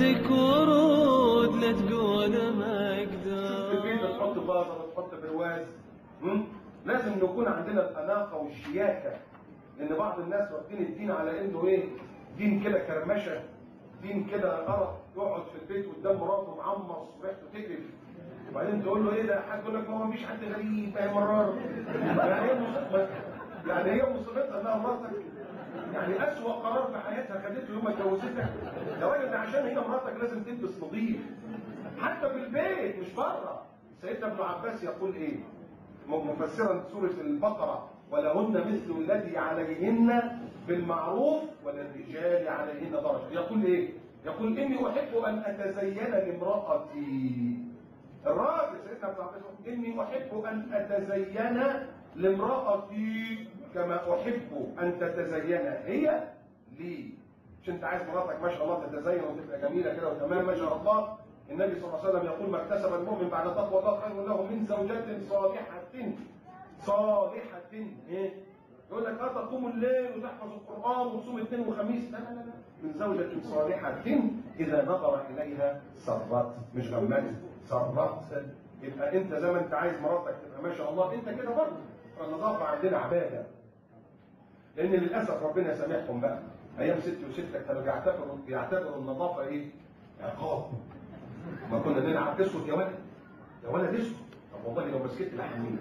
عندك ورود لا تقول ما في البيت اقدر تحط فازه تحط برواز مم؟ لازم نكون عندنا الاناقه والشياكه لان بعض الناس واخدين الدين على انه ايه دين كده كرمشه دين كده غلط يقعد في البيت قدام مراته معمص وريحته تقرف وبعدين تقول له ايه ده حد يقول لك ما هو مفيش حد غريب يا مرار يعني هي مصيبه يعني هي مصيبتها انها مراتك يعني اسوأ قرار في حياتها خدته يوم ما اتجوزتك يا راجل ده عشان هي مراتك لازم تلبس نظيف حتى في البيت مش بره سيدنا ابن عباس يقول ايه مفسرا سورة البقرة ولهن مثل الذي عليهن بالمعروف وللرجال عليهن درجة يقول ايه يقول اني احب ان اتزين لامرأتي الراجل سيدنا ابن عباس يقول اني احب ان اتزين لامرأتي كما احب ان تتزين هي لي مش انت عايز مراتك ما شاء الله تتزين وتبقى جميله كده وتمام ما شاء الله النبي صلى الله عليه وسلم يقول ما اكتسب المؤمن بعد تقوى الله خير له من زوجة صالحة صالحة ايه يقول لك اه تقوم الليل وتحفظ القرآن وتصوم الاثنين وخميس لا لا لا لا. من زوجة صالحة إذا نظر إليها سرت مش غمت سرت يبقى أنت زي ما أنت عايز مراتك تبقى ما شاء الله أنت كده برضه فالنظافة عندنا عبادة لأن للأسف ربنا يسامحهم بقى أيام ستي وستك كانوا بيعتبروا بيعتبروا النظافة إيه؟ عقاب ما كنا نلعب تسكت يا ولد يا ولد اسكت طب والله لو ما سكت لحميك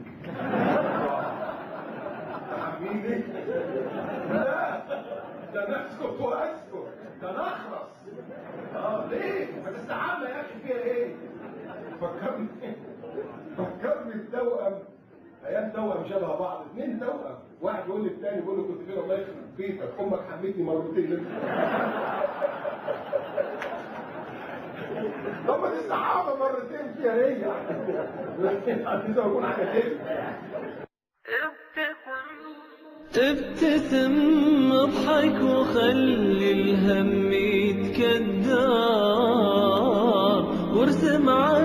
تحميك ايه؟ لا ده نسكت واسكت ده نخرس اه ليه؟ ما تستحمى يا اخي فيها ايه؟ فكرني فكرني التوأم ايام توأم شبه بعض اثنين توأم واحد يقول للتاني يقول له كنت فين الله يخرب بيتك امك حمتني مرتين طب ما تستحمى مرتين فيها ايه يعني؟ عايز اقول حاجه تاني ابتسم اضحك وخلي الهم يتكدر وارسم على